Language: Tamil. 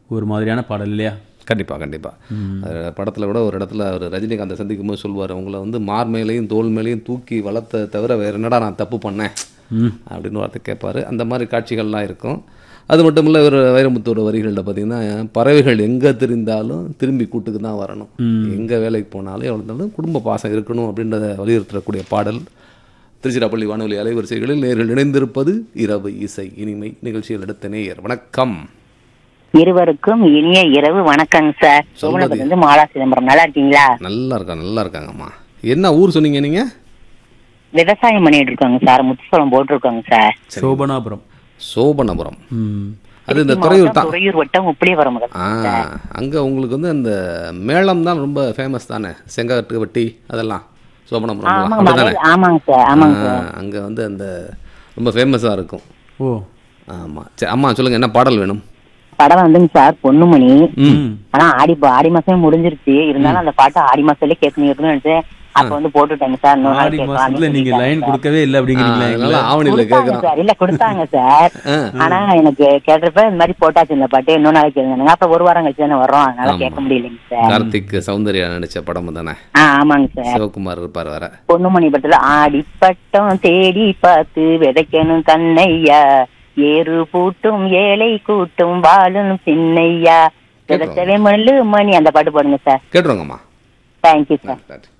ஒரு மாதிரியான பாடல் இல்லையா கண்டிப்பாக கண்டிப்பாக படத்தில் கூட ஒரு இடத்துல அவர் ரஜினிகாந்தை சந்திக்கும் போது சொல்லுவார் உங்களை வந்து மார் மேலேயும் தோல் மேலேயும் தூக்கி வளர்த்த தவிர வேற என்னடா நான் தப்பு பண்ணேன் அப்படின்னு வார்த்தை கேட்பாரு அந்த மாதிரி காட்சிகள்லாம் இருக்கும் அது மட்டும் இல்லை இவர் வைரமுத்தோட வரிகளில் பார்த்தீங்கன்னா பறவைகள் எங்கே தெரிந்தாலும் திரும்பி கூட்டுக்கு தான் வரணும் எங்கே வேலைக்கு போனாலும் எவ்வளோ இருந்தாலும் குடும்ப பாசம் இருக்கணும் அப்படின்றத வலியுறுத்தக்கூடிய பாடல் திருச்சிராப்பள்ளி வானொலி அலைவரிசைகளில் நேர்கள் இணைந்திருப்பது இரவு இசை இனிமை நிகழ்ச்சியில் எடுத்த நேயர் வணக்கம் இருவருக்கும் இனிய இரவு வணக்கங்க சார் சோமனபுரம் இருந்து மாலா சிதம்பரம் நல்லா இருக்கீங்களா நல்லா இருக்காங்க நல்லா இருக்காங்கம்மா என்ன ஊர் சொன்னீங்க நீங்கள் விவசாயம் பண்ணிட்டு இருக்காங்க சார் முத்துசோளம் போட்டிருக்காங்க சார் சோபனாபுரம் சோபனபுரம் ம் அது இந்த துறையூர் தான் துறையூர் வட்டம் உப்பிலிவரம் ஆ அங்கே உங்களுக்கு வந்து அந்த மேளம் தான் ரொம்ப ஃபேமஸ் தானே செங்காட்டு வட்டி அதெல்லாம் சோபனபுரம் ஆமாங்க அப்படிதானே மலை- ஆமாங்க சார் ஆமாங்க சார் அங்கே வந்து அந்த ரொம்ப ஃபேமஸாக இருக்கும் ஓ ஆமாம் சரி அம்மா சொல்லுங்கள் என்ன பாடல் வேணும் படம் வந்துங்க சார் பொண்ணுமணி ம் ஆனா ஆடி ஆடி மாசமே முடிஞ்சிருச்சு இருந்தாலும் அந்த பாட்டு ஆடி மாசத்துலயே கேட்கணும் கேட்கணும்னு நினைச்சேன் அப்ப வந்து போட்டுட்டாங்க சார் இன்னொரு நாள் ஆடி கேட்கலாம் மாசத்துல அப்படின்னு நீங்க லைன் சொல்லிட்டாங்க கொடுக்கவே இல்லை அப்படிங்கிறீங்களா அதனால எங்களை ஆவணியில் கொடுத்தாங்க கேட்குறோம் சார் இல்ல கொடுத்தாங்க சார் ஆனா எனக்கு கேட்டப்ப இந்த மாதிரி போட்டாச்சு இந்த பாட்டு இன்னொரு நாளைக்கு கேளுங்க அப்ப ஒரு வாரம் கழிச்சு தானே வரோம் அதனால கேட்க முடியலைங்க சார் கார்த்திக் சௌந்தர்யா நடித்த படம் தானே ஆ ஆமாங்க சார் சிவகுமார் இருப்பார் வர பொண்ணுமணி படத்துல ஆடிப்பட்டம் தேடி பார்த்து விதைக்கணும் கண்ணையா ஏறு பூட்டும் ஏழை கூட்டும் வாழும் சின்னையா விதைச்சவே மல்லு மணி அந்த பாட்டு போடுங்க சார் கேட்டுருவாங்கம்மா தேங்க்யூ சார் நன்றி